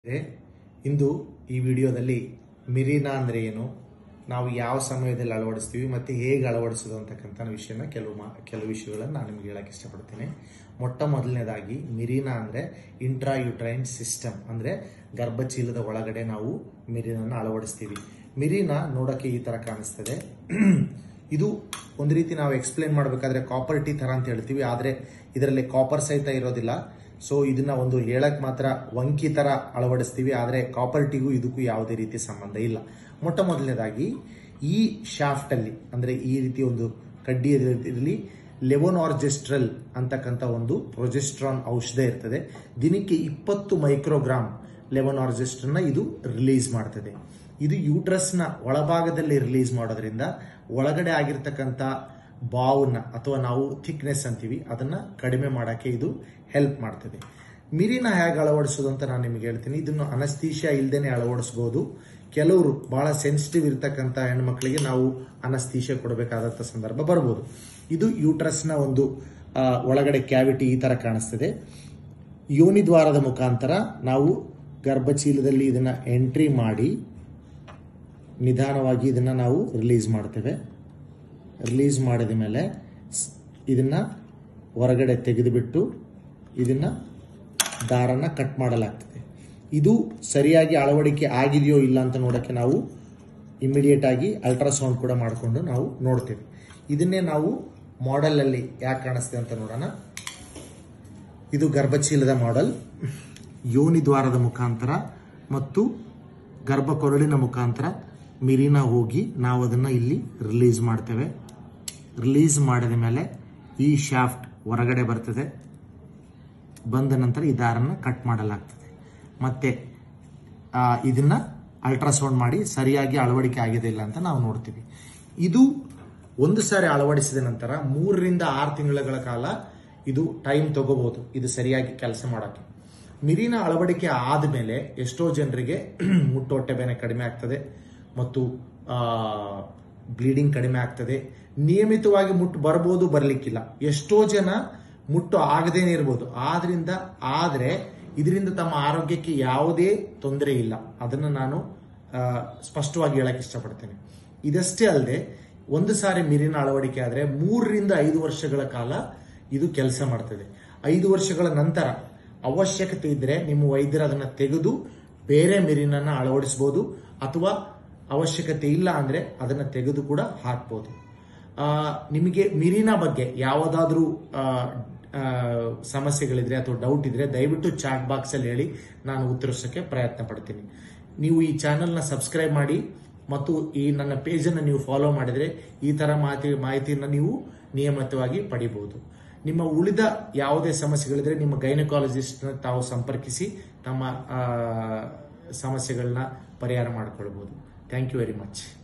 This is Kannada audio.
ಇದೆ. ಇಂದು ಈ ವಿಡಿಯೋದಲ್ಲಿ ಮಿರಿನಾ ಅಂದರೆ ಏನು ನಾವು ಯಾವ ಸಮಯದಲ್ಲಿ ಅಳವಡಿಸ್ತೀವಿ ಮತ್ತು ಹೇಗೆ ಅಳವಡಿಸೋದು ಅಂತಕ್ಕಂಥ ವಿಷಯನ ಕೆಲವು ಮಾ ಕೆಲವು ವಿಷಯಗಳನ್ನು ನಾನು ನಿಮಗೆ ಹೇಳಕ್ಕೆ ಇಷ್ಟಪಡ್ತೀನಿ ಮೊಟ್ಟ ಮೊದಲನೇದಾಗಿ ಮಿರಿನಾ ಅಂದರೆ ಇಂಟ್ರಾಯುಟ್ರೈನ್ ಸಿಸ್ಟಮ್ ಅಂದರೆ ಗರ್ಭಚೀಲದ ಒಳಗಡೆ ನಾವು ಮಿರಿನನ್ನು ಅಳವಡಿಸ್ತೀವಿ ಮಿರಿನಾ ನೋಡೋಕ್ಕೆ ಈ ಥರ ಕಾಣಿಸ್ತದೆ ಇದು ಒಂದು ರೀತಿ ನಾವು ಎಕ್ಸ್ಪ್ಲೇನ್ ಮಾಡಬೇಕಾದ್ರೆ ಕಾಪರ್ ಟೀ ಥರ ಅಂತ ಹೇಳ್ತೀವಿ ಆದರೆ ಇದರಲ್ಲಿ ಕಾಪರ್ ಸಹಿತ ಇರೋದಿಲ್ಲ ಸೊ ಇದನ್ನ ಒಂದು ಹೇಳಕ್ ಮಾತ್ರ ವಂಕಿ ಥರ ಅಳವಡಿಸ್ತೀವಿ ಆದರೆ ಕಾಪರ್ ಟೀಗೂ ಇದಕ್ಕೂ ಯಾವುದೇ ರೀತಿ ಸಂಬಂಧ ಇಲ್ಲ ಮೊಟ್ಟ ಮೊದಲನೇದಾಗಿ ಈ ಶಾಫ್ಟಲ್ಲಿ ಅಂದರೆ ಈ ರೀತಿ ಒಂದು ಕಡ್ಡಿ ಇದರಲ್ಲಿ ಲೆವೋನಾರ್ಜೆಸ್ಟ್ರಲ್ ಅಂತಕ್ಕಂಥ ಒಂದು ಪ್ರೊಜೆಸ್ಟ್ರಾನ್ ಔಷಧ ಇರ್ತದೆ ದಿನಕ್ಕೆ ಇಪ್ಪತ್ತು ಮೈಕ್ರೋಗ್ರಾಮ್ ಲೆವನಾರ್ಜೆಸ್ಟ್ರನ್ನ ಇದು ರಿಲೀಸ್ ಮಾಡ್ತದೆ ಇದು ಯೂಟ್ರಸ್ನ ಒಳಭಾಗದಲ್ಲಿ ರಿಲೀಸ್ ಮಾಡೋದ್ರಿಂದ ಒಳಗಡೆ ಆಗಿರ್ತಕ್ಕಂಥ ಬಾವನ್ನ ಅಥವಾ ನಾವು ಥಿಕ್ನೆಸ್ ಅಂತೀವಿ ಅದನ್ನ ಕಡಿಮೆ ಮಾಡೋಕ್ಕೆ ಇದು ಹೆಲ್ಪ್ ಮಾಡ್ತದೆ ಮಿರಿನ ಹೇಗೆ ಅಳವಡಿಸೋದು ಅಂತ ನಾನು ನಿಮಗೆ ಹೇಳ್ತೀನಿ ಇದನ್ನು ಅನಸ್ತೀಶಿಯಾ ಇಲ್ದೇನೆ ಅಳವಡಿಸ್ಬೋದು ಕೆಲವರು ಬಹಳ ಸೆನ್ಸಿಟಿವ್ ಇರ್ತಕ್ಕಂಥ ಹೆಣ್ಮಕ್ಳಿಗೆ ನಾವು ಅನಸ್ತೀಶಿಯಾ ಕೊಡಬೇಕಾದಂಥ ಸಂದರ್ಭ ಬರ್ಬೋದು ಇದು ಯೂಟ್ರಸ್ನ ಒಂದು ಆ, ಒಳಗಡೆ ಕ್ಯಾವಿಟಿ ಈ ಥರ ಕಾಣಿಸ್ತದೆ ಯೋನಿ ದ್ವಾರದ ಮುಖಾಂತರ ನಾವು ಗರ್ಭಚೀಲದಲ್ಲಿ ಇದನ್ನ ಎಂಟ್ರಿ ಮಾಡಿ ನಿಧಾನವಾಗಿ ಇದನ್ನ ನಾವು ರಿಲೀಸ್ ಮಾಡ್ತೇವೆ ರಿಲೀಸ್ ಮಾಡಿದ ಮೇಲೆ ಸ್- ಇದನ್ನ ಹೊರಗಡೆ ತೆಗೆದುಬಿಟ್ಟು ಇದನ್ನ ದಾರನ ಕಟ್ ಮಾಡಲಾಗ್ತದೆ ಇದು ಸರಿಯಾಗಿ ಅಳವಡಿಕೆ ಆಗಿದೆಯೋ ಇಲ್ಲ ಅಂತ ನೋಡೋಕ್ಕೆ ನಾವು ಇಮಿಡಿಯೇಟ್ ಆಗಿ ಅಲ್ಟ್ರಾಸೌಂಡ್ ಕೂಡ ಮಾಡಿಕೊಂಡು ನಾವು ನೋಡ್ತೇವೆ ಇದನ್ನೇ ನಾವು ಮಾಡೆಲಲ್ಲಿ ಯಾಕೆ ಕಾಣಿಸ್ತೆ ಅಂತ ನೋಡೋಣ ಇದು ಗರ್ಭಚೀಲದ ಮಾಡೆಲ್ ಯೋನಿ ದ್ವಾರದ ಮುಖಾಂತರ ಮತ್ತು ಗರ್ಭಕೊರಳಿನ ಮುಖಾಂತರ ಮಿರಿನ ಹೋಗಿ ನಾವು ಅದನ್ನು ಇಲ್ಲಿ ರಿಲೀಸ್ ಮಾಡ್ತೇವೆ ರಿಲೀಸ್ ಮಾಡಿದ ಮೇಲೆ ಈ ಶಾಫ್ಟ್ ಹೊರಗಡೆ ಬರ್ತದೆ ಬಂದ ನಂತರ ಈ ದಾರನ್ನು ಕಟ್ ಮಾಡಲಾಗ್ತದೆ ಮತ್ತೆ ಆ, ಇದನ್ನ ಅಲ್ಟ್ರಾಸೌಂಡ್ ಮಾಡಿ ಸರಿಯಾಗಿ ಅಳವಡಿಕೆ ಆಗಿದೆ ಇಲ್ಲ ಅಂತ ನಾವು ನೋಡ್ತೀವಿ ಇದು ಒಂದು ಸಾರಿ ಅಳವಡಿಸಿದ ನಂತರ ಮೂರರಿಂದ ಆರು ತಿಂಗಳ ಕಾಲ ಇದು ಟೈಮ್ ತಗೋಬಹುದು ಇದು ಸರಿಯಾಗಿ ಕೆಲಸ ಮಾಡೋಕ್ಕೆ ಮಿರಿನ ಅಳವಡಿಕೆ ಆದಮೇಲೆ ಎಷ್ಟೋ ಜನರಿಗೆ ಮುಟ್ಟು ಹೊಟ್ಟೆ ಬೇನೆ ಕಡಿಮೆ ಆಗ್ತದೆ ಮತ್ತು ಬ್ಲೀಡಿಂಗ್ ಕಡಿಮೆ ಆಗ್ತದೆ ನಿಯಮಿತವಾಗಿ ಮುಟ್ಟು ಬರ್ಬೋದು ಬರಲಿಕ್ಕಿಲ್ಲ ಎಷ್ಟೋ ಜನ ಮುಟ್ಟು ಆಗದೇನೆ ಇರ್ಬೋದು ಆದ್ರಿಂದ ಆದರೆ ಇದರಿಂದ ತಮ್ಮ ಆರೋಗ್ಯಕ್ಕೆ ಯಾವುದೇ ತೊಂದರೆ ಇಲ್ಲ ಅದನ್ನು ನಾನು ಆ, ಸ್ಪಷ್ಟವಾಗಿ ಹೇಳಕ್ಕೆ ಇಷ್ಟಪಡ್ತೇನೆ ಇದಷ್ಟೇ ಅಲ್ಲದೆ ಒಂದು ಸಾರಿ ಮಿರಿನ ಅಳವಡಿಕೆ ಆದರೆ ಮೂರರಿಂದ ಐದು ವರ್ಷಗಳ ಕಾಲ ಇದು ಕೆಲಸ ಮಾಡ್ತದೆ ಐದು ವರ್ಷಗಳ ನಂತರ ಅವಶ್ಯಕತೆ ಇದ್ದರೆ ನಿಮ್ಮ ವೈದ್ಯರು ಅದನ್ನು ತೆಗೆದು ಬೇರೆ ಮಿರಿನನ್ನ ಅಳವಡಿಸ್ಬೋದು ಅಥವಾ ಅವಶ್ಯಕತೆ ಇಲ್ಲ ಅಂದರೆ ಅದನ್ನು ತೆಗೆದು ಕೂಡ ಹಾಕ್ಬೋದು ಆ, ನಿಮಗೆ ಮಿರಿನ ಬಗ್ಗೆ ಯಾವುದಾದ್ರೂ ಆ, ಆ, ಸಮಸ್ಯೆಗಳಿದ್ರೆ ಅಥವಾ ಡೌಟ್ ಇದ್ರೆ ದಯವಿಟ್ಟು ಚಾಟ್ ಬಾಕ್ಸಲ್ಲಿ ಹೇಳಿ ನಾನು ಉತ್ತರಿಸೋಕ್ಕೆ ಪ್ರಯತ್ನ ಪಡ್ತೀನಿ ನೀವು ಈ ಚಾನಲ್ನ ಸಬ್ಸ್ಕ್ರೈಬ್ ಮಾಡಿ ಮತ್ತು ಈ ನನ್ನ ಪೇಜನ್ನು ನೀವು ಫಾಲೋ ಮಾಡಿದರೆ ಈ ಥರ ಮಾಹಿತಿ ಮಾಹಿತಿಯನ್ನು ನೀವು ನಿಯಮಿತವಾಗಿ ಪಡಿಬಹುದು ನಿಮ್ಮ ಉಳಿದ ಯಾವುದೇ ಸಮಸ್ಯೆಗಳಿದ್ರೆ ನಿಮ್ಮ ಗೈನಕಾಲಜಿಸ್ಟ್ನ ತಾವು ಸಂಪರ್ಕಿಸಿ ತಮ್ಮ ಆ, ಸಮಸ್ಯೆಗಳನ್ನ ಪರಿಹಾರ ಮಾಡಿಕೊಳ್ಬೋದು ಥ್ಯಾಂಕ್ ಯು ವೆರಿ ಮಚ್